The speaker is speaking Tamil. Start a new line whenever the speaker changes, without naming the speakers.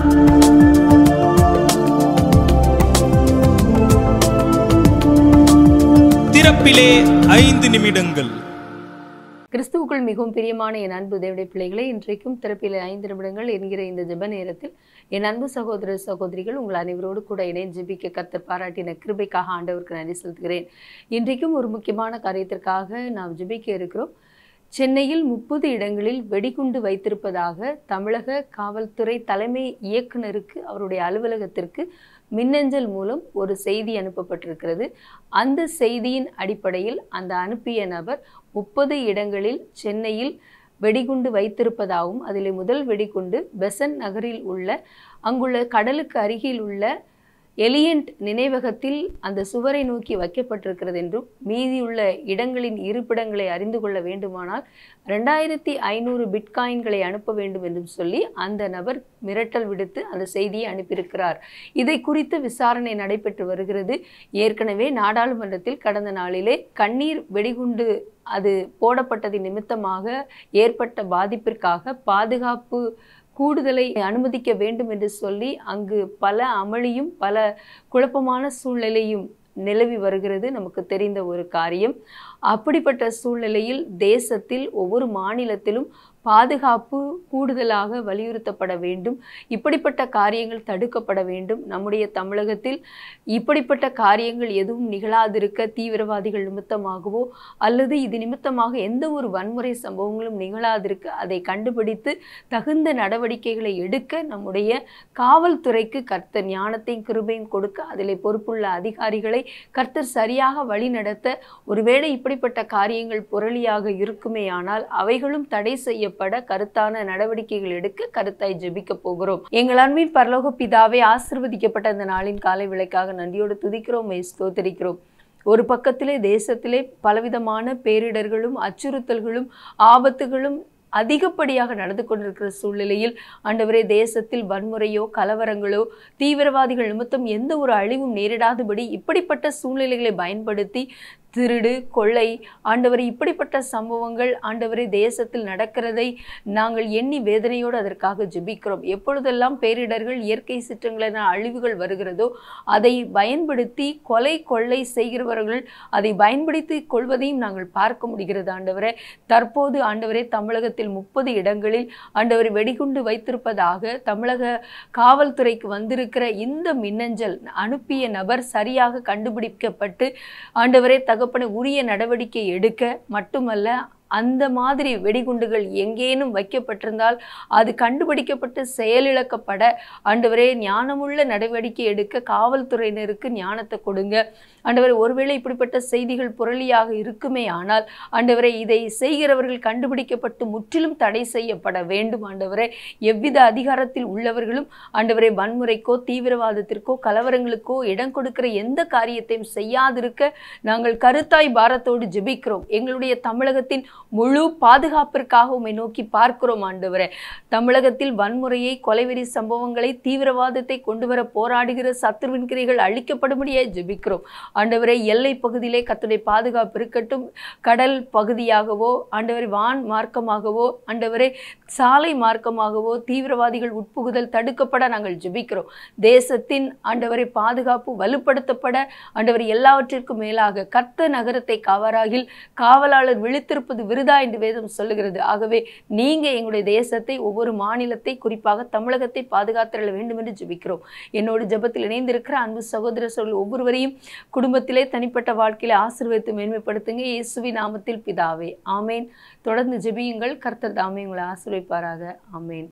திறப்பிலே ஐந்து நிமிடங்கள்
கிறிஸ்துவுக்குள் மிகவும் பிரியமான என் அன்பு தேவடைய பிள்ளைகளே இன்றைக்கும் திறப்பில் ஐந்து நிமிடங்கள் என்கிற இந்த ஜெப நேரத்தில் என் அன்பு சகோதர சகோதரிகள் உங்கள் அனைவரோடு கூட இணைந்து ஜெபிக்க கர்த்தர் பாராட்டின கிருபைக்காக ஆண்டவருக்கு நன்றி செலுத்துகிறேன் இன்றைக்கும் ஒரு முக்கியமான காரியத்திற்காக நாம் ஜெபிக்க இருக்கிறோம் சென்னையில் முப்பது இடங்களில் வெடிகுண்டு வைத்திருப்பதாக தமிழக காவல்துறை தலைமை இயக்குனருக்கு அவருடைய அலுவலகத்திற்கு மின்னஞ்சல் மூலம் ஒரு செய்தி அனுப்பப்பட்டிருக்கிறது அந்த செய்தியின் அடிப்படையில் அந்த அனுப்பிய நபர் முப்பது இடங்களில் சென்னையில் வெடிகுண்டு வைத்திருப்பதாகவும் அதில் முதல் வெடிகுண்டு பெசன் நகரில் உள்ள அங்குள்ள கடலுக்கு அருகில் உள்ள எலியன்ட் நினைவகத்தில் அந்த சுவரை நோக்கி வைக்கப்பட்டிருக்கிறது என்றும் மீதியுள்ள இடங்களின் இருப்பிடங்களை அறிந்து கொள்ள வேண்டுமானால் ரெண்டாயிரத்தி ஐநூறு பிட்காயின்களை அனுப்ப வேண்டும் என்றும் சொல்லி அந்த நபர் மிரட்டல் விடுத்து அந்த செய்தியை அனுப்பியிருக்கிறார் இதை குறித்து விசாரணை நடைபெற்று வருகிறது ஏற்கனவே நாடாளுமன்றத்தில் கடந்த நாளிலே கண்ணீர் வெடிகுண்டு அது போடப்பட்டதின் நிமித்தமாக ஏற்பட்ட பாதிப்பிற்காக பாதுகாப்பு கூடுதலை அனுமதிக்க வேண்டும் என்று சொல்லி அங்கு பல அமளியும் பல குழப்பமான சூழ்நிலையும் நிலவி வருகிறது நமக்கு தெரிந்த ஒரு காரியம் அப்படிப்பட்ட சூழ்நிலையில் தேசத்தில் ஒவ்வொரு மாநிலத்திலும் பாதுகாப்பு கூடுதலாக வலியுறுத்தப்பட வேண்டும் இப்படிப்பட்ட காரியங்கள் தடுக்கப்பட வேண்டும் நம்முடைய தமிழகத்தில் இப்படிப்பட்ட காரியங்கள் எதுவும் நிகழாதிருக்க தீவிரவாதிகள் நிமித்தமாகவோ அல்லது இது நிமித்தமாக எந்த ஒரு வன்முறை சம்பவங்களும் நிகழாதிருக்க அதை கண்டுபிடித்து தகுந்த நடவடிக்கைகளை எடுக்க நம்முடைய காவல்துறைக்கு கர்த்தர் ஞானத்தையும் கிருபையும் கொடுக்க அதில் பொறுப்புள்ள அதிகாரிகளை கர்த்தர் சரியாக வழி நடத்த ஒருவேளை இப்படிப்பட்ட காரியங்கள் புரளியாக இருக்குமேயானால் அவைகளும் தடை செய்யப்பட கருத்தான நடவடிக்கைகள் எடுக்க கருத்தாய் ஜெபிக்க போகிறோம் எங்கள் அன்பின் பரலோக பிதாவே ஆசிர்வதிக்கப்பட்ட அந்த நாளின் காலை விலைக்காக நன்றியோடு துதிக்கிறோம் ஸ்தோத்தரிக்கிறோம் ஒரு பக்கத்திலே தேசத்திலே பலவிதமான பேரிடர்களும் அச்சுறுத்தல்களும் ஆபத்துகளும் அதிகப்படியாக நடந்து கொண்டிருக்கிற சூழ்நிலையில் ஆண்டவரே தேசத்தில் வன்முறையோ கலவரங்களோ தீவிரவாதிகள் நிமித்தம் எந்த ஒரு அழிவும் நேரிடாதபடி இப்படிப்பட்ட சூழ்நிலைகளை பயன்படுத்தி திருடு கொள்ளை ஆண்டவரை இப்படிப்பட்ட சம்பவங்கள் ஆண்டவரை தேசத்தில் நடக்கிறதை நாங்கள் எண்ணி வேதனையோடு அதற்காக ஜெபிக்கிறோம் எப்பொழுதெல்லாம் பேரிடர்கள் இயற்கை சீற்றங்களின அழிவுகள் வருகிறதோ அதை பயன்படுத்தி கொலை கொள்ளை செய்கிறவர்கள் அதை பயன்படுத்தி கொள்வதையும் நாங்கள் பார்க்க முடிகிறது ஆண்டவரே தற்போது ஆண்டவரே தமிழகத்தில் முப்பது இடங்களில் ஆண்டவர் வெடிகுண்டு வைத்திருப்பதாக தமிழக காவல்துறைக்கு வந்திருக்கிற இந்த மின்னஞ்சல் அனுப்பிய நபர் சரியாக கண்டுபிடிக்கப்பட்டு ஆண்டவரே தகப்பனை உரிய நடவடிக்கை எடுக்க மட்டுமல்ல அந்த மாதிரி வெடிகுண்டுகள் எங்கேனும் வைக்கப்பட்டிருந்தால் அது கண்டுபிடிக்கப்பட்டு செயலிழக்கப்பட ஆண்டவரே ஞானமுள்ள நடவடிக்கை எடுக்க காவல்துறையினருக்கு ஞானத்தை கொடுங்க ஆண்டவரே ஒருவேளை இப்படிப்பட்ட செய்திகள் புரளியாக இருக்குமே ஆனால் ஆண்டவரே இதை செய்கிறவர்கள் கண்டுபிடிக்கப்பட்டு முற்றிலும் தடை செய்யப்பட வேண்டும் ஆண்டவரே எவ்வித அதிகாரத்தில் உள்ளவர்களும் ஆண்டவரே வன்முறைக்கோ தீவிரவாதத்திற்கோ கலவரங்களுக்கோ இடம் கொடுக்கிற எந்த காரியத்தையும் செய்யாதிருக்க நாங்கள் கருத்தாய் பாரத்தோடு ஜெபிக்கிறோம் எங்களுடைய தமிழகத்தின் முழு பாதுகாப்பிற்காக உம்மை நோக்கி பார்க்கிறோம் ஆண்டவரே தமிழகத்தில் வன்முறையை கொலைவெறி சம்பவங்களை தீவிரவாதத்தை கொண்டு வர போராடுகிற சத்துருவின் கிரைகள் அழிக்கப்படும்படியாய் ஜெபிக்கிறோம் ஆண்டவரே எல்லை பகுதியிலே கத்துடைய பாதுகாப்பு இருக்கட்டும் கடல் பகுதியாகவோ ஆண்டவரை வான் மார்க்கமாகவோ ஆண்டவரே சாலை மார்க்கமாகவோ தீவிரவாதிகள் உட்புகுதல் தடுக்கப்பட நாங்கள் ஜெபிக்கிறோம் தேசத்தின் ஆண்டவரை பாதுகாப்பு வலுப்படுத்தப்பட ஆண்டவர் எல்லாவற்றிற்கும் மேலாக கர்த்த நகரத்தை காவராகில் காவலாளர் விழித்திருப்பது விருதா என்று வேதம் சொல்லுகிறது ஆகவே நீங்க எங்களுடைய தேசத்தை ஒவ்வொரு மாநிலத்தை குறிப்பாக தமிழகத்தை பாதுகாத்திரல வேண்டும் என்று ஜெபிக்கிறோம் என்னோடு ஜெபத்தில் இணைந்திருக்கிற அன்பு சகோதர சொல் ஒவ்வொருவரையும் குடும்பத்திலே தனிப்பட்ட வாழ்க்கையில ஆசீர்வதித்து மேன்மைப்படுத்துங்க இயேசுவி நாமத்தில் பிதாவே ஆமேன் தொடர்ந்து ஜெபியுங்கள் கர்த்தர் தாமே உங்களை ஆசீர்வைப்பாராக ஆமேன்